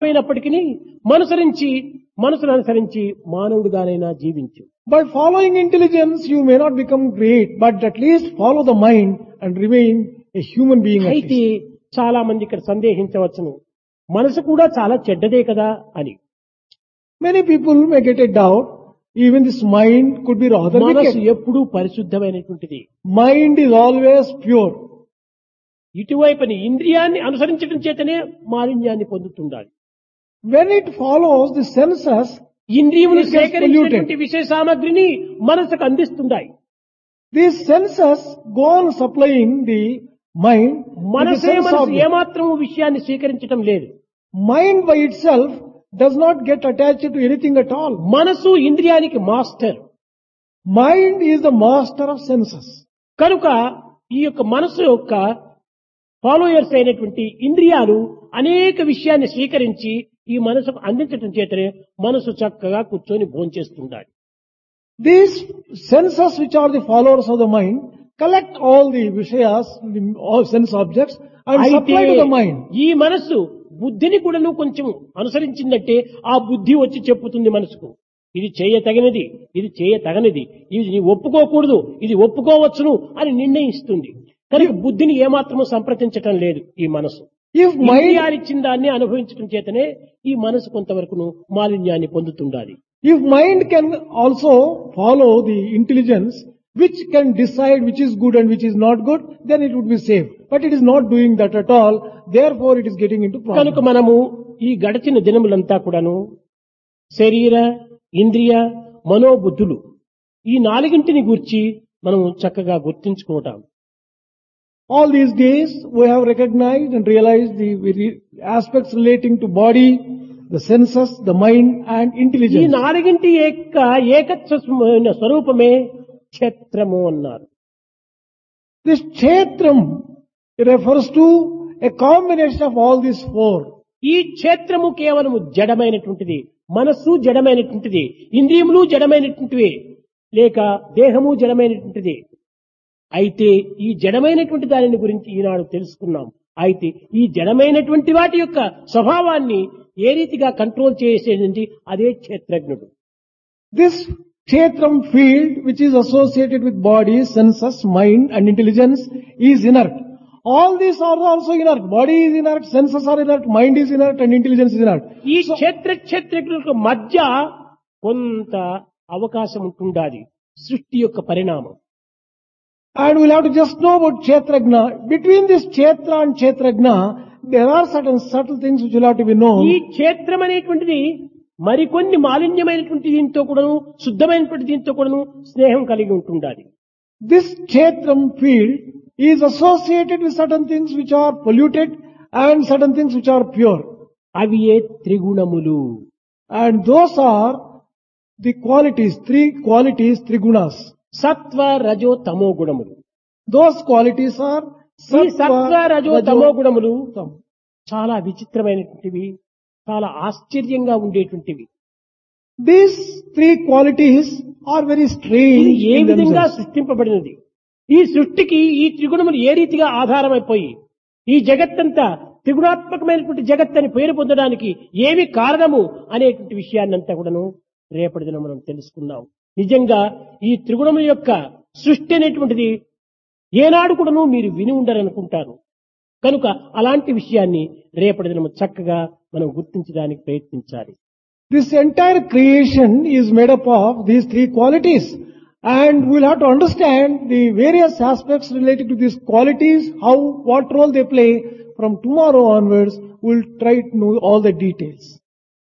అయినప్పటికీ మనసరించి మనసును అనుసరించి మానవుడిగానైనా జీవించు By following intelligence, you may not become great, but at least follow the mind and remain a human being. At అయితే least. చాలా మంది ఇక్కడ సందేహించవచ్చును మనసు కూడా చాలా చెడ్డదే కదా అని Many people may get a doubt, even this mind could be rather మనసు wicked. ఎప్పుడూ పరిశుద్ధమైనటువంటిది Mind is always pure. ఇటువైపుని ఇంద్రియాన్ని అనుసరించడం చేతనే మాలిన్యాన్ని పొందుతుండాలి When it follows the senses, ఇంద్రియములు It gets సేకరించినటువంటి విషయ సామగ్రిని మనసుకు అందిస్తుంటాయి these senses go on supplying the mind. with the మనసే sense మనసు object. ఏమాత్రము విషయాన్ని స్వీకరించడం లేదు Mind by itself does not get attached to anything at all. మనసు ఇంద్రియానికి master Mind is the master of senses. కనుక ఈ యొక్క మనసు యొక్క ఫాలోయర్స్ అయినటువంటి ఇంద్రియాలు అనేక విషయాన్ని స్వీకరించి ఈ మనసుకు అందించడం చేతనే మనసు చక్కగా కూర్చొని భోంచేస్తుండాలి These senses which are the followers of the mind collect all the vishayas, the all sense objects and అయితే supply to the mind. ఈ మనసు బుద్ధిని కూడాను కొంచెం అనుసరించిందంటే ఆ బుద్ధి వచ్చి చెప్పుతుంది మనసుకు ఇది చేయతగినది ఇది చేయతగనిది ఇది నీ ఒప్పుకోకూడదు ఇది ఒప్పుకోవచ్చును అని నిర్ణయిస్తుంది కనుక బుద్ధిని ఏమాత్రము సంప్రదించటం లేదు ఈ మనసు If mind, ఇంద్రియాలిచ్చిన దాన్ని అనుభవించడం చేతనే ఈ మనసు కొంతవరకును మాలిన్యాన్ని పొందుతుండాలి if mind can also follow the intelligence which can decide which is good and which is not good, then it would be safe. But it is not doing that at all. Therefore, it is getting into కనుక problems. మనము ఈ గడిచిన దినములంతా కూడాను శరీర ఇంద్రియ మనోబుద్ధులు ఈ నాలుగింటిని గూర్చి మనము చక్కగా గుర్తించుకోవటం All these days, we have recognized and realized the very aspects relating to body, the senses, the mind and ఈ intelligence. నాలుగింటి యొక్క ఏకత్వమైన స్వరూపమే క్షేత్రము అన్నారు This kshetram refers to a combination of all these four. ఈ క్షేత్రము కేవలము జడమైనటువంటిది మనస్సు జడమైనటువంటిది ఇంద్రియములు జడమైనటువంటివి లేక దేహము జడమైనటువంటిది అయితే ఈ జడమైనటువంటి దానిని గురించి ఈనాడు తెలుసుకున్నాం అయితే ఈ జడమైనటువంటి వాటి యొక్క స్వభావాన్ని ఏ రీతిగా కంట్రోల్ చేసేది అదే క్షేత్రజ్ఞుడు This kshetram field which is associated with body, senses, mind and intelligence is inert. All these are also inert. Body is inert, senses are inert, mind is inert and intelligence is inert. ఈ క్షేత్ర క్షేత్రజ్ఞులకు మధ్య కొంత అవకాశం ఉంటుండాలి సృష్టి యొక్క పరిణామం And we'll have to just know about Kshetragna. Between this Kshetra and Kshetragna, there are certain subtle things which will have to be ఈ known. క్షేత్రం అనేటువంటిది మరికొన్ని మాలిన్యమైనటువంటి దీంతో కూడాను శుద్ధమైనటువంటి దీంతో కూడాను స్నేహం కలిగి ఉంటుండాలి This Kshetram field is associated with certain things which are polluted and certain things which are pure. అవి ఏ త్రిగుణములు And those are the qualities, three qualities, three gunas. సత్వ రజో తమో గుణములు Those qualities are ఈ సత్వ రజో తమో గుణములు tam. చాలా విచిత్రమైనటువంటివి చాలా ఆశ్చర్యంగా ఉండేటువంటివి These three qualities are very ఇది strange ఏ in విధంగా themselves. సృష్టింపబడినది ఈ సృష్టికి ఈ త్రిగుణములు ఏ రీతిగా ఆధారమైపోయి ఈ జగత్తంతా త్రిగుణాత్మకమైనటువంటి జగత్ అని పేరు పొందడానికి ఏమి కారణము అనేటువంటి విషయాన్నంతా కూడాను రేపటి దినం మనం తెలుసుకున్నాం నిజంగా ఈ త్రిగుణముల యొక్క సృష్టి అనేటువంటిది ఏనాడు కూడాను మీరు విని ఉండరనుకుంటారు కనుక అలాంటి విషయాన్ని రేపటి దినం చక్కగా మనం గుర్తించడానికి ప్రయత్నించాలి This entire creation is made up of these three qualities. And we'll have to understand the various aspects related to these qualities, how, what role they play from tomorrow onwards. We'll try to know all the details.